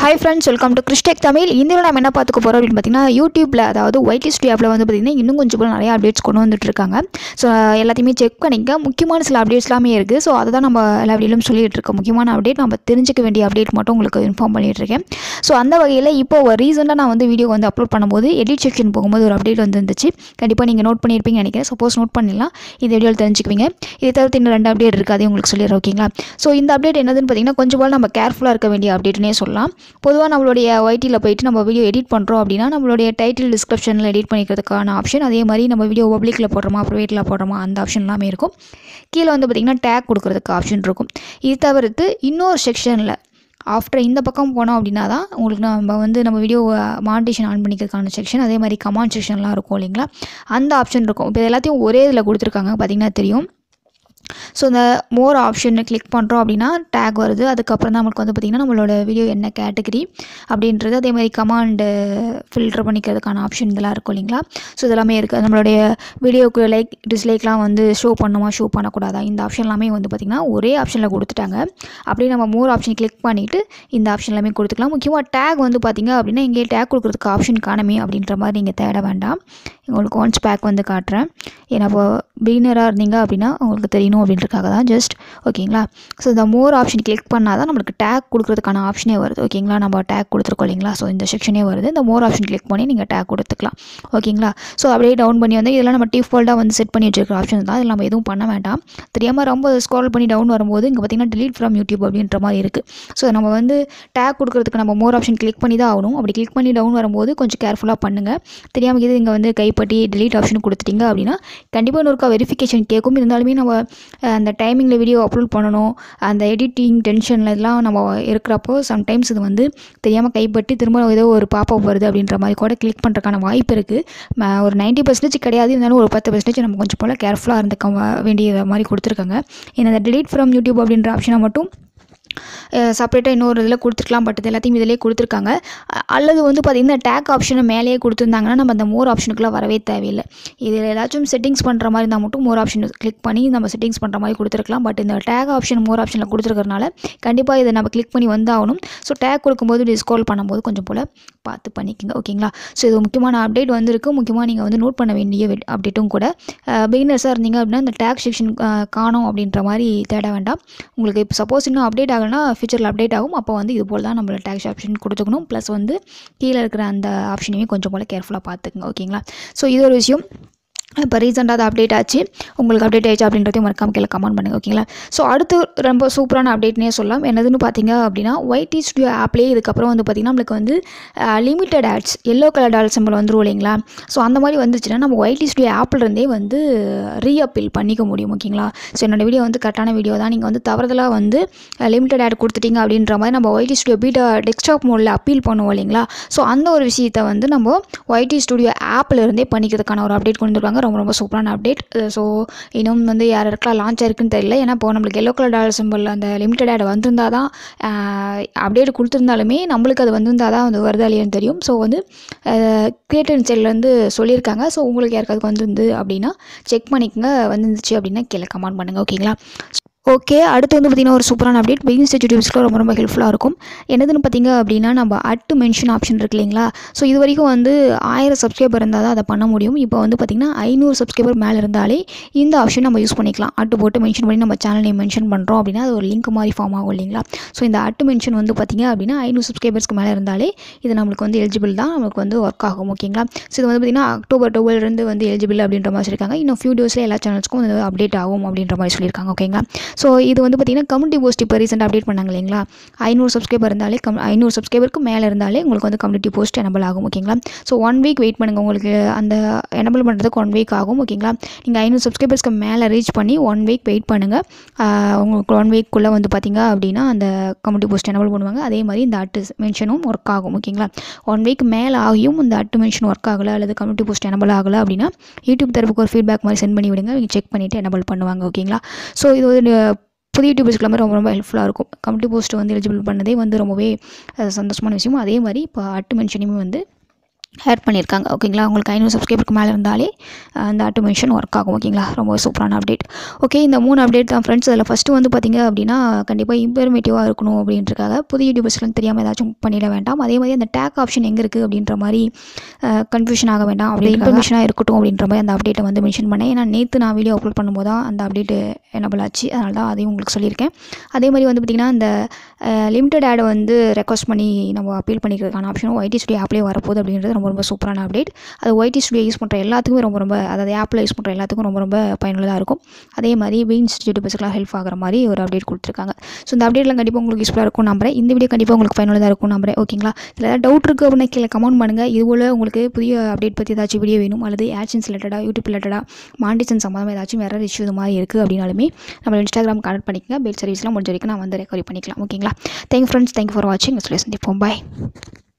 hi friends welcome to Christech Tamil இந்த நம்ம என்ன பார்த்துக்க போகிறோம் அப்படின்னு பார்த்தீங்கன்னா யூடியூப்பில் அதாவது ஒயிட் லிஸ்ட் ஆப்பில் வந்து பார்த்திங்கன்னா இன்னும் கொஞ்சம் போல நிறைய அப்டேட்ஸ் கொண்டு வந்துட்டு இருக்காங்க ஸோ எல்லாத்தையுமே செக் பண்ணிக்க முக்கியமான சில அப்டேட்ஸ் எல்லாமே இருக்குது ஸோ அதை தான் நம்ம எல்லா வீடியோலும் சொல்லிட்டு இருக்கோம் முக்கியமான அப்டேட் நம்ம தெரிஞ்சுக்க வேண்டிய அப்டேட் மட்டும் உங்களுக்கு இன்ஃபார்ம் பண்ணிட்டு இருக்கேன் ஸோ அந்த வகையில் இப்போ ரீசெண்டாக நான் வந்து வீடியோ வந்து அப்லோட் பண்ணும்போது எடிட் செக்ஷன் போகும்போது ஒரு அப்டேட் வந்து இருந்துச்சு கண்டிப்பாக நீங்கள் நோட் பண்ணியிருப்பீங்கன்னு நினைக்கிறேன் சப்போஸ் நோட் பண்ணிடலாம் இந்த வீடியோவில் தெரிஞ்சுக்குவீங்க இதை தவிர்த்து இன்னும் ரெண்டு அப்டேட் இருக்குது அதையும் உங்களுக்கு சொல்லிடுறேன் ஓகேங்களா ஸோ இந்த அப்டேட் என்னதுன்னு பார்த்தீங்கன்னா கொஞ்சம் போல் நம்ம கேர்ஃபுல்லாக இருக்க வேண்டிய அப்டேட்னே சொல்லலாம் பொதுவாக நம்மளுடைய ஒய்டியில் போயிட்டு நம்ம வீடியோ எடிட் பண்ணுறோம் அப்படின்னா நம்மளுடைய டைட்டில் டிஸ்கிரிப்ஷனில் எடிட் பண்ணிக்கிறதுக்கான ஆப்ஷன் அதே மாதிரி நம்ம வீடியோ பப்ளிக்கில் போடுறோமா ப்ரைவேட்டில் போடுறோமா அந்த ஆப்ஷன் எல்லாமே இருக்கும் கீழே வந்து பார்த்திங்கன்னா டேக் கொடுக்குறதுக்கு ஆப்ஷன் இருக்கும் இது தவிர்த்து இன்னொரு செக்ஷனில் ஆஃப்டர் இந்த பக்கம் போனோம் அப்படின்னா தான் உங்களுக்கு நம்ம வந்து நம்ம வீடியோ மானிட்டேஷன் ஆன் பண்ணிக்கிறதுக்கான செக்ஷன் அதே மாதிரி கமாண்ட் செக்ஷன்லாம் இருக்கும் இல்லைங்களா அந்த ஆப்ஷன் இருக்கும் இப்போ எல்லாத்தையும் ஒரே இதில் கொடுத்துருக்காங்க பார்த்திங்கன்னா தெரியும் ஸோ இந்த மோர் ஆப்ஷனை கிளிக் பண்ணுறோம் அப்படின்னா டேக் வருது அதுக்கப்புறம் தான் நம்மளுக்கு வந்து பார்த்திங்கன்னா நம்மளோட வீடியோ என்ன கேட்டகரி அப்படின்றது அதே மாதிரி கமாண்டு ஃபில்டர் பண்ணிக்கிறதுக்கான ஆப்ஷன் இதெல்லாம் இருக்கும் இல்லைங்களா ஸோ இதெல்லாமே இருக்குது நம்மளுடைய வீடியோக்கு லைக் டிஸ்லைக்லாம் வந்து ஷோ பண்ணுமா ஷோ பண்ணக்கூடாதா இந்த ஆப்ஷன் எல்லாமே வந்து பார்த்திங்கன்னா ஒரே ஆப்ஷனில் கொடுத்துட்டாங்க அப்படியே நம்ம மோர் ஆப்ஷன் கிளிக் பண்ணிவிட்டு இந்த ஆப்ஷன் எல்லாமே கொடுத்துக்கலாம் முக்கியமாக டேக் வந்து பார்த்திங்க அப்படின்னா இங்கே டேக் கொடுக்குறதுக்கு ஆப்ஷன் காணுமே அப்படின்ற மாதிரி நீங்கள் தேட வேண்டாம் உங்களுக்கு ஒன்ஸ் பேக் வந்து காட்டுறேன் ஏன்னா இப்போ பிகினராக இருந்தீங்க அப்படின்னா உங்களுக்கு தெரியணும் அப்படின்றதுக்காக தான் ஜஸ்ட் ஓகேங்களா ஸோ இந்த மோர் ஆப்ஷன் கிளிக் பண்ணால் தான் நம்மளுக்கு டேக் கொடுக்குறதுக்கான ஆப்ஷனே வருது ஓகேங்களா நம்ம டேக் கொடுத்துருக்கோம் இல்லைங்களா ஸோ இந்த செக்ஷனே வருது இந்த மோர் ஆப்ஷன் கிளிக் பண்ணி நீங்கள் டேக் கொடுத்துக்கலாம் ஓகேங்களா ஸோ அப்படியே டவுன் பண்ணி வந்து இதெல்லாம் நம்ம டிஃபால்ட்டாக வந்து செட் பண்ணி வச்சிருக்கிற ஆப்ஷன் தான் இதில் நம்ம எதுவும் பண்ண வேண்டாம் தெரியாமல் ரொம்ப ஸ்க்ரால் பண்ணி டவுன் வரும்போது இங்கே பார்த்தீங்கன்னா delete ஃப்ரம் யூடியூப் அப்படின்ற மாதிரி இருக்குது ஸோ நம்ம வந்து டேக் கொடுக்குறதுக்கு நம்ம மோர் ஆப்ஷன் கிளிக் பண்ணி தான் ஆகணும் அப்படி கிளிக் பண்ணி டவுன் வரும்போது கொஞ்சம் கேர்ஃபுல்லாக பண்ணுங்கள் தெரியாமல் இது இங்கே வந்து கைப்பட்டி delete ஆப்ஷன் கொடுத்துட்டீங்க அப்படின்னா கண்டிப்பாக இன்னொருக்கா வெரிஃபிகேஷன் கேட்கும் இருந்தாலுமே நம்ம அஹ், அந்த டைமிங்கில் வீடியோ அப்லோட் பண்ணணும் அந்த எடிட்டிங் டென்ஷனில் இதெல்லாம் நம்ம இருக்கிறப்போ சம்டைம்ஸ் இது வந்து தெரியாமல் கைப்பற்றி திரும்ப ஏதோ ஒரு பாப்பப் வருது அப்படின்ற மாதிரி கூட கிளிக் பண்ணுறதுக்கான வாய்ப்பு இருக்குது ஒரு நைன்ட்டி பர்சன்டேஜ் கிடையாது இருந்தாலும் ஒரு பத்து பர்சன்டேஜ் நம்ம கொஞ்சம் போல் கேர்ஃபுல்லாக இருந்துக்க வ- வேண்டிய மாதிரி கொடுத்துருக்காங்க ஏன்னா அந்த delete ஃப்ரம் யூடியூப் அப்படின்ற ஆப்ஷனை மட்டும் செப்பரேட்டாக இன்னொரு இதில் கொடுத்துருக்கலாம் பட் இது எல்லாத்தையும் இதிலே கொடுத்துருக்காங்க அ- அல்லது வந்து பார்த்திங்கன்னா டேக் ஆப்ஷனை மேலேயே கொடுத்துருந்தாங்கன்னா நம்ம அந்த மோர் ஆப்ஷனுக்குலாம் வரவே தேவையில்லை இதில் ஏதாச்சும் செட்டிங்ஸ் பண்ணுற மாதிரி இருந்தால் மட்டும் மோர் ஆப்ஷன் கிளிக் பண்ணி நம்ம செட்டிங்ஸ் பண்ணுற மாதிரி கொடுத்துருக்கலாம் பட் இந்த டேக் ஆப்ஷன் மோர் ஆப்ஷனில் கொடுத்துருக்கறனால கண்டிப்பாக இதை நம்ம கிளிக் பண்ணி வந்தாகணும் ஸோ டேக் கொடுக்கும்போது டிஸ்கால் பண்ணும்போது கொஞ்சம் போல் பார்த்து பண்ணிக்கோங்க ஓகேங்களா ஸோ இது முக்கியமான அப்டேட் வந்திருக்கு முக்கியமாக நீங்கள் வந்து நோட் பண்ண வேண்டிய அப்டேட்டும் கூட பிகினர்ஸாக இருந்தீங்க அப்படின்னா இந்த டேக் செக்ஷன் காணோம் அப்படின்ற மாதிரி தேட வேண்டாம் உங்களுக்கு இப்போ சப்போஸ் இன்னும் அப்டேட் ஆகலைன்னா ஃபியூச்சரில் அப்டேட் ஆகும் அப்போ வந்து இது போல் தான் நம்மள டேக்ஸ் ஆப்ஷன் கொடுத்துக்கணும் ப்ளஸ் வந்து கீழே இருக்கிற அந்த ஆப்ஷனையும் கொஞ்சம் போல் கேர்ஃபுல்லாக பார்த்துக்குங்க ஓகேங்களா ஸோ இது ஒரு விஷயம் இப்போ ரீசெண்டாக அது அப்டேட் ஆச்சு உங்களுக்கு அப்டேட் ஆயிடுச்சு அப்படின்றதையும் மறக்காம கீழே கமெண்ட் பண்ணுங்கள் ஓகேங்களா ஸோ அடுத்து ரொம்ப சூப்பரான அப்டேட்னே சொல்லலாம் என்னதுன்னு பார்த்தீங்க அப்படின்னா ஒய்டி ஸ்டுடியோ ஆப்லேயே இதுக்கப்புறம் வந்து பார்த்திங்கன்னா நம்மளுக்கு வந்து limited ads yellow colour dollar symbol வந்துரும் இல்லைங்களா ஸோ அந்த மாதிரி வந்துச்சுன்னா நம்ம ஒய்டி ஸ்டுடியோ ஆப்லேருந்தே வந்து ரீஅப்பீல் பண்ணிக்க முடியும் ஓகேங்களா ஸோ என்னோட வீடியோ வந்து கரெக்டான வீடியோ தான் நீங்கள் வந்து தவறுதலாக வந்து லிமிட்டட் ஆட் கொடுத்துட்டீங்க அப்படின்ற மாதிரி நம்ம ஒய்டி ஸ்டுடியோ பீட்டா டெஸ்க்டாப் மோடில் அப்பீல் பண்ணுவோம் இல்லைங்களா ஸோ அந்த ஒரு விஷயத்தை வந்து நம்ம ஒய்டி ஸ்டுடியோ ஆப்பில் இருந்தே பண்ணிக்கிறதுக்கான ஒரு அப்டேட் கொண்டு வந்துருக்காங்க ரொம்ப ரொம்ப சூப்பரான அப்டேட் ஸோ இன்னும் வந்து யார் யாருக்கெல்லாம் லான்ச் ஆயிருக்குன்னு தெரியல ஏன்னா இப்போ நம்மளுக்கு எல்லோ கலர் டாலர் சிம்பிள் அந்த லிமிட்டட் ஆட் வந்திருந்தா தான் அப்டேட் கொடுத்துருந்தாலுமே நம்மளுக்கு அது வந்திருந்தா தான் அது வருதா இல்லையான்னு தெரியும் ஸோ வந்து கிரியேட்டர் சைட்லேருந்து சொல்லியிருக்காங்க ஸோ உங்களுக்கு யாருக்காவது வந்திருந்து அப்படின்னா செக் பண்ணிக்கோங்க வந்துருந்துச்சு அப்படின்னா கீழே கமெண்ட் பண்ணுங்கள் ஓகேங்களா ஓகே அடுத்து வந்து பார்த்திங்கன்னா ஒரு சூப்பரான அப்டேட் பிகின்ஸ் யூடியூப்ஸ்க்கு ரொம்ப ரொம்ப ஹெல்ப்ஃபுல்லாக இருக்கும் என்னதுன்னு பார்த்தீங்க அப்படின்னா நம்ம அட்டு மென்ஷன் ஆப்ஷன் இருக்கு இல்லைங்களா ஸோ இது வரைக்கும் வந்து ஆயிரம் சப்ஸ்கிரைபர் இருந்தால் தான் அதை பண்ண முடியும் இப்போ வந்து பார்த்திங்கன்னா ஐநூறு சப்ஸ்கிரைபர் மேலே இருந்தாலே இந்த ஆப்ஷன் நம்ம யூஸ் பண்ணிக்கலாம் அட்டு போட்டு மென்ஷன் பண்ணி நம்ம சேனல் நேம் மென்ஷன் பண்ணுறோம் அப்படின்னா அது ஒரு லிங்க் மாதிரி ஃபார்ம் ஆகும் இல்லைங்களா ஸோ இந்த அட்டு மென்ஷன் வந்து பார்த்திங்க அப்படின்னா ஐநூறு சப்ஸ்கிரைபர்ஸ்க்கு மேலே இருந்தாலே இது நம்மளுக்கு வந்து எலிஜிபிள் தான் நம்மளுக்கு வந்து ஒர்க் ஆகும் ஓகேங்களா ஸோ இது வந்து பார்த்திங்கன்னா அக்டோபர் டுவெல்லேருந்து வந்து எலிஜிபிள் அப்படின்ற மாதிரி சொல்லியிருக்காங்க இன்னும் ஃபியூ டேஸில் எல்லா சேனல்ஸ்க்கும் வந்து அப்டேட் ஆகும் அப்படின்ற மாதிரி சொல்லியிருக்காங்க ஓகேங்களா ஸோ இது வந்து பார்த்திங்கன்னா கம்யூனிட்டி போஸ்ட் இப்போ ரீசெண்டாக அப்டேட் பண்ணாங்க இல்லைங்களா ஐநூறு சப்ஸ்கிரைபர் இருந்தாலே கம் ஐநூறு சப்ஸ்கிரைபருக்கு மேலே இருந்தாலே உங்களுக்கு வந்து கம்யூனிட்டி போஸ்ட் எனபிள் ஆகும் ஓகேங்களா ஸோ ஒன் வீக் வெயிட் பண்ணுங்கள் உங்களுக்கு அந்த எனபிள் பண்ணுறதுக்கு ஒன் வீக் ஆகும் ஓகேங்களா நீங்கள் ஐநூறு சப்ஸ்கிரைபர்ஸ்க்கு மேலே ரீச் பண்ணி ஒன் வீக் வெயிட் பண்ணுங்கள் உங்களுக்கு ஒன் வீக்குள்ளே வந்து பார்த்திங்க அப்படின்னா அந்த கம்யூனிட்டி போஸ்ட் எனபிள் பண்ணுவாங்க அதே மாதிரி இந்த அட்டு மென்ஷனும் ஒர்க் ஆகும் ஓகேங்களா ஒன் வீக் மேலே ஆகியும் இந்த அட்டு மென்ஷன் ஒர்க் ஆகலை அல்லது கம்யூனிட்டி போஸ்ட் எனபிள் ஆகலை அப்படின்னா யூடியூப் தரப்புக்கு ஒரு ஃபீட்பேக் மாதிரி சென்ட் பண்ணி விடுங்க அவங்க செக் பண்ணிவிட்டு எனபிள் பண்ணுவாங்க ஓகேங்களா ஸோ இது வந்து புதிய யூடியூபர்ஸ்க்கு ரொம்ப ரொம்ப ஹெல்ப்ஃபுல்லாக இருக்கும் கம்யூனிட்டி போஸ்ட் வந்து எலிஜிபிள் பண்ணதே வந்து ரொம்பவே அஹ், சந்தோஷமான விஷயம் அதே மாதிரி இப்போ அட்டு மென்ஷனையுமே வந்து ஆட் பண்ணியிருக்காங்க ஓகேங்களா உங்களுக்கு ஐநூறு சப்ஸ்கிரைபருக்கு மேலே இருந்தாலே அஹ், அந்த ஆட்டோமேஷன் ஒர்க் ஆகும் ஓகேங்களா ரொம்ப சூப்பரான அப்டேட் ஓகே இந்த மூணு அப்டேட் தான் ஃப்ரெண்ட்ஸ் அதில் ஃபஸ்ட்டு வந்து பார்த்திங்க அப்படின்னா கண்டிப்பாக இன்ஃபர்மேட்டிவாக இருக்கணும் அப்படின்றக்காக புது யூடியூபர்ஸ்லாம் தெரியாமல் ஏதாச்சும் பண்ணிட வேண்டாம் அதே மாதிரி அந்த டேக் ஆப்ஷன் எங்கே இருக்குது அப்படின்ற மாதிரி கன்ஃபியூஷன் ஆக வேண்டாம் அப்படி இன்ஃபர்மேஷனாக இருக்கட்டும் அப்படின்ற மாதிரி அந்த அப்டேட்டை வந்து மென்ஷன் பண்ணேன் ஏன்னா நேற்று நான் வீடியோ அப்லோட் பண்ணும்போது தான் அந்த அப்டேட்டு எனபிள் ஆச்சு அதனால தான் அதையும் உங்களுக்கு சொல்லியிருக்கேன் அதே மாதிரி வந்து பார்த்திங்கன்னா இந்த லிமிட்டட் ஆடை வந்து ரெக்வஸ்ட் பண்ணி நம்ம அப்பீல் பண்ணிக்கிறதுக்கான ஆப்ஷனும் ஒய்டி ஸ்டுடியோ ஆப்லேயே வரப்போகுது அப்படின்றது ரொம்ப ரொம்ப சூப்பரான அப்டேட் அது ஒய்டி ஸ்டுடியோ யூஸ் பண்ணுற எல்லாத்துக்குமே ரொம்ப ரொம்ப அதாவது ஆப்பில் யூஸ் பண்ணுற எல்லாத்துக்கும் ரொம்ப ரொம்ப பயனுள்ளதாக இருக்கும் அதே மாதிரி பீன்ஸ் யூடியூபர்ஸ்க்குலாம் ஹெல்ப் ஆகிற மாதிரி ஒரு அப்டேட் கொடுத்துருக்காங்க ஸோ இந்த அப்டேட்லாம் கண்டிப்பாக உங்களுக்கு யூஸ்ஃபுல்லாக இருக்கும் நம்புறேன் இந்த வீடியோ கண்டிப்பாக உங்களுக்கு பயனுள்ளதாக இருக்கும் நம்புறேன் ஓகேங்களா இதில் ஏதாவது டவுட் இருக்குது அப்படின்னா கீழே கமெண்ட் பண்ணுங்கள் இது போல் உங்களுக்கு புதிய அப்டேட் பற்றி ஏதாச்சும் வீடியோ வேணும் அல்லது ஆட்சன்ஸ் ரிலேட்டடாக யூடியூப் ரிலேட்டடாக மாண்டிசன் சம்மந்தமாக ஏதாச்சும் வேறு இஷ்யூ இது மாதிரி இருக்குது அப்படின்னாலுமே நம்ம இன்ஸ்டாகிராம் கனெக்ட் பண்ணிக்கங்க பெல் சர்வீஸ்லாம் முடிஞ்ச வரைக்கும் நான் வந்து ரெக்கவரி பண்ணிக்கலாம் ஓகேங்களா தேங்க் ஃப்ரெண்ட்ஸ் தேங்க் ஃபார் வாட்சிங் சந்திப்போம் பாய்